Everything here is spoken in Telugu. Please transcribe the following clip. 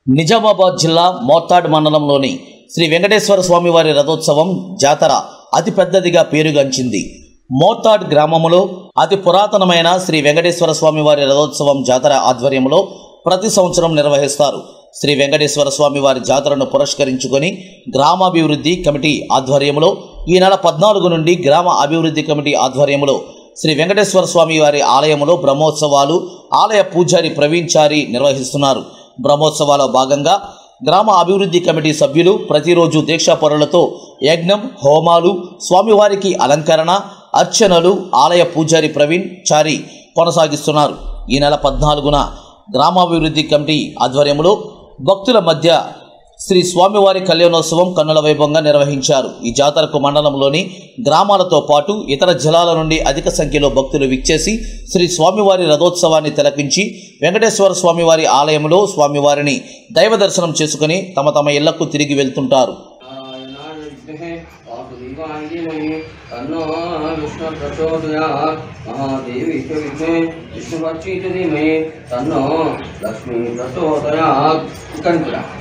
నిజామాబాద్ జిల్లా మోత్తాడ్ మండలంలోని శ్రీ వెంకటేశ్వర స్వామి వారి రథోత్సవం జాతర అతి పెద్దదిగా పేరుగాంచింది మోత్తాడ్ గ్రామములో అతి పురాతనమైన శ్రీ వెంకటేశ్వర స్వామి వారి రథోత్సవం జాతర ఆధ్వర్యంలో ప్రతి సంవత్సరం నిర్వహిస్తారు శ్రీ వెంకటేశ్వర స్వామి వారి జాతరను పురస్కరించుకొని గ్రామాభివృద్ధి కమిటీ ఆధ్వర్యంలో ఈ నెల పద్నాలుగు నుండి గ్రామ అభివృద్ధి కమిటీ ఆధ్వర్యంలో శ్రీ వెంకటేశ్వర స్వామి వారి ఆలయంలో బ్రహ్మోత్సవాలు ఆలయ పూజారి ప్రవీణ్ చారి నిర్వహిస్తున్నారు బ్రహ్మోత్సవాల భాగంగా గ్రామ అభివృద్ధి కమిటీ సభ్యులు ప్రతిరోజు దీక్షాపరులతో యజ్ఞం హోమాలు స్వామివారికి అలంకరణ అర్చనలు ఆలయ పూజారి ప్రవీణ్ చారి కొనసాగిస్తున్నారు ఈ నెల పద్నాలుగున గ్రామాభివృద్ధి కమిటీ ఆధ్వర్యంలో భక్తుల మధ్య శ్రీ స్వామివారి కళ్యాణోత్సవం కన్నుల వైభవంగా నిర్వహించారు ఈ జాతరకు మండలంలోని గ్రామాలతో పాటు ఇతర జిల్లాల నుండి అధిక సంఖ్యలో భక్తులు విచ్చేసి శ్రీ స్వామివారి రథోత్సవాన్ని తిలకించి వెంకటేశ్వర స్వామివారి ఆలయంలో స్వామివారిని దైవ దర్శనం చేసుకుని తమ తమ ఇళ్లకు తిరిగి వెళ్తుంటారు నారాయణాయ విద్మహే వాసుదేవాయ ధీమహి తన్నో విష్ణు ప్రచోదయాత్ మహాదేవి చ విద్మహే విష్ణుపక్షీ చ ధీమహి తన్నో లక్ష్మీ ప్రచోదయాత్ ఇక్కడ కూడా